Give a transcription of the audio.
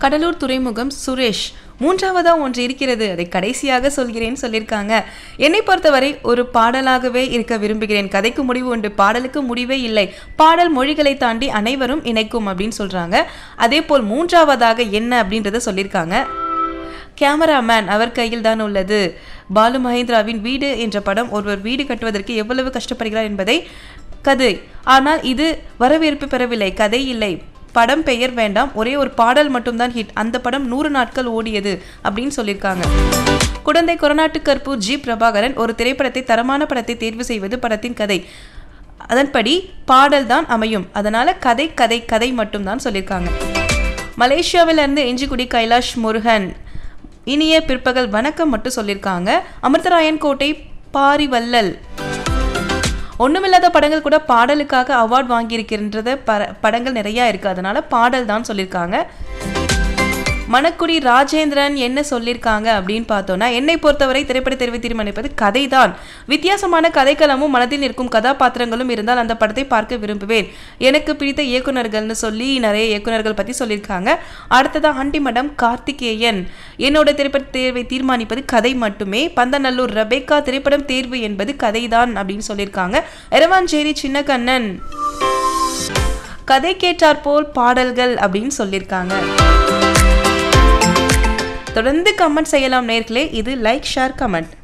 கடலூர் துறைமுகம் சுரேஷ் மூன்றாவதா ஒன்று இருக்கிறது அதை கடைசியாக சொல்கிறேன் சொல்லியிருக்காங்க என்னை பொறுத்தவரை ஒரு பாடலாகவே இருக்க விரும்புகிறேன் கதைக்கு முடிவு உண்டு பாடலுக்கு முடிவே இல்லை பாடல் மொழிகளை தாண்டி அனைவரும் இணைக்கும் அப்படின்னு சொல்றாங்க அதே போல் மூன்றாவதாக என்ன அப்படின்றத சொல்லியிருக்காங்க கேமராமேன் அவர் கையில் தான் உள்ளது பாலு மகேந்திராவின் வீடு என்ற படம் ஒருவர் வீடு கட்டுவதற்கு எவ்வளவு கஷ்டப்படுகிறார் என்பதை கதை ஆனால் இது வரவேற்பு பெறவில்லை கதை இல்லை படம் பெயர் வேண்டாம் ஒரே ஒரு பாடல் மட்டும்தான் ஹிட் அந்த படம் நூறு நாட்கள் ஓடியது அப்படின்னு சொல்லியிருக்காங்க குழந்தை கொரநாட்டு கற்பூர் ஜி பிரபாகரன் ஒரு திரைப்படத்தை தரமான படத்தை தேர்வு செய்வது படத்தின் கதை அதன்படி பாடல் தான் அமையும் அதனால கதை கதை கதை மட்டும்தான் சொல்லியிருக்காங்க மலேசியாவிலிருந்து இஞ்சிக்குடி கைலாஷ் முருகன் இனிய பிற்பகல் வணக்கம் மட்டும் சொல்லியிருக்காங்க அமிர்தராயன் கோட்டை பாரிவல்லல் ஒண்ணுமில்லாத படங்கள் கூட பாடலுக்காக அவார்ட் வாங்கியிருக்கின்றத பர படங்கள் நிறையா இருக்கு அதனால பாடல் தான் சொல்லியிருக்காங்க மணக்குடி ராஜேந்திரன் என்ன சொல்லியிருக்காங்க அப்படின்னு பார்த்தோன்னா என்னை பொறுத்தவரை திரைப்பட தேர்வை தீர்மானிப்பது கதைதான் வித்தியாசமான கதைக்களமும் மனதில் நிற்கும் கதாபாத்திரங்களும் இருந்தால் அந்த படத்தை பார்க்க விரும்புவேன் எனக்கு பிடித்த இயக்குனர்கள்னு சொல்லி நிறைய இயக்குனர்கள் பற்றி சொல்லியிருக்காங்க அடுத்ததான் ஹண்டிமடம் கார்த்திகேயன் என்னோட திரைப்பட தேர்வை தீர்மானிப்பது கதை மட்டுமே பந்தநல்லூர் ரபேக்கா திரைப்படம் தேர்வு என்பது கதைதான் அப்படின்னு சொல்லியிருக்காங்க எரவாஞ்சேரி சின்னக்கண்ணன் கதை கேட்டாற்போல் பாடல்கள் அப்படின்னு சொல்லியிருக்காங்க தொடர்ந்து கமெண்ட் செய்யலாம் நேர்களே இது லைக் ஷேர் கமெண்ட்